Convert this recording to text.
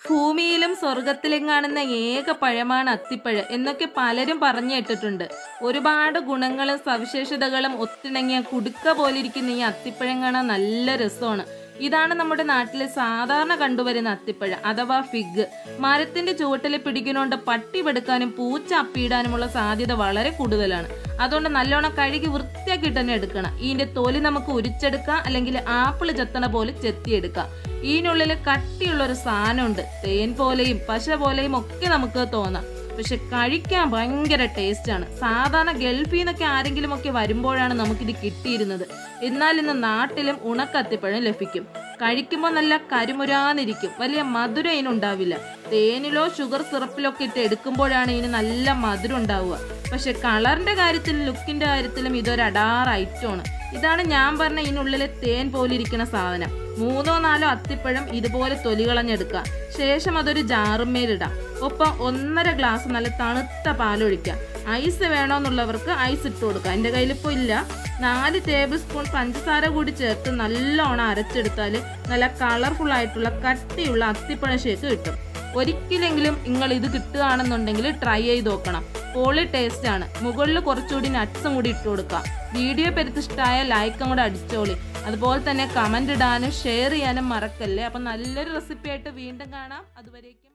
ഭൂമിയിലും സ്വർഗത്തിലും കാണുന്ന ഏക പഴമാണ് അത്തിപ്പഴം എന്നൊക്കെ പലരും പറഞ്ഞു കേട്ടിട്ടുണ്ട് ഒരുപാട് ഗുണങ്ങളും സവിശേഷതകളും ഒത്തിണങ്ങിയ കുടുക്ക പോലിരിക്കുന്ന ഈ അത്തിപ്പഴം കാണാൻ നല്ല രസമാണ് ഇതാണ് നമ്മുടെ നാട്ടിൽ സാധാരണ കണ്ടുവരുന്ന അത്തിപ്പഴം അഥവാ ഫിഗ് മരത്തിന്റെ ചുവട്ടിൽ പിടിക്കുന്നതുകൊണ്ട് പട്ടി പെടുക്കാനും പൂച്ച അപ്പിയിടാനുമുള്ള സാധ്യത വളരെ കൂടുതലാണ് അതുകൊണ്ട് നല്ലോണം കഴുകി വൃത്തിയാക്കിയിട്ട് തന്നെ എടുക്കണം ഇതിന്റെ തൊലി നമുക്ക് ഉരിച്ചെടുക്കാം അല്ലെങ്കിൽ ആപ്പിൾ ചെത്തണ പോലെ ചെത്തിയെടുക്കാം ഇതിനുള്ളിൽ കട്ടിയുള്ള ഒരു സാധനമുണ്ട് തേൻ പോലെയും പശ പോലെയും ഒക്കെ നമുക്ക് തോന്നാം പക്ഷെ കഴിക്കാൻ ഭയങ്കര ടേസ്റ്റാണ് സാധാരണ ഗൾഫിൽ നിന്നൊക്കെ ആരെങ്കിലും ഒക്കെ വരുമ്പോഴാണ് നമുക്കിത് കിട്ടിയിരുന്നത് എന്നാൽ ഇന്ന് നാട്ടിലും ഉണക്കത്തിപ്പഴം ലഭിക്കും കഴിക്കുമ്പോൾ നല്ല കരുമുരാന്നിരിക്കും വലിയ മധുരം ഇതിനുണ്ടാവില്ല തേനിലോ ഷുഗർ സിറപ്പിലോ ഒക്കെ ഇട്ട് എടുക്കുമ്പോഴാണ് ഇതിന് നല്ല മധുരം ഉണ്ടാവുക പക്ഷെ കളറിന്റെ കാര്യത്തിലും ലുക്കിന്റെ കാര്യത്തിലും ഇതൊരു അടാർ ഐറ്റമാണ് ഇതാണ് ഞാൻ പറഞ്ഞ ഇതിനുള്ളിലെ തേൻ പോലെ ഇരിക്കുന്ന സാധനം മൂന്നോ നാലോ അത്തിപ്പഴം ഇതുപോലെ തൊലി കളഞ്ഞെടുക്കുക ശേഷം അതൊരു ജാറുമേലിടാം ഒപ്പം ഒന്നര ഗ്ലാസ് നല്ല തണുത്ത പാലൊഴിക്കാം ഐസ് വേണമെന്നുള്ളവർക്ക് ഐസ് ഇട്ട് കൊടുക്കാം എൻ്റെ കയ്യിലിപ്പോൾ ഇല്ല നാല് ടേബിൾ സ്പൂൺ പഞ്ചസാര കൂടി ചേർത്ത് നല്ലോണം അരച്ചെടുത്താൽ നല്ല കളർഫുൾ ആയിട്ടുള്ള കട്ടിയുള്ള അത്തിപ്പഴം ഷേക്ക് കിട്ടും ഒരിക്കലെങ്കിലും നിങ്ങൾ ഇത് കിട്ടുകയാണെന്നുണ്ടെങ്കിൽ ട്രൈ ചെയ്ത് നോക്കണം പൊളി ടേസ്റ്റ് ആണ് മുകളിൽ കുറച്ചുകൂടി നട്ട്സും കൂടി ഇട്ട് കൊടുക്കുക വീഡിയോ പെരുത്തിഷ്ടായ ലൈക്കും കൂടെ അടിച്ചോളി അതുപോലെ തന്നെ കമന്റ് ഇടാനും ഷെയർ ചെയ്യാനും മറക്കല്ലേ അപ്പം നല്ലൊരു റെസിപ്പി ആയിട്ട് വീണ്ടും കാണാം അതുവരേക്കും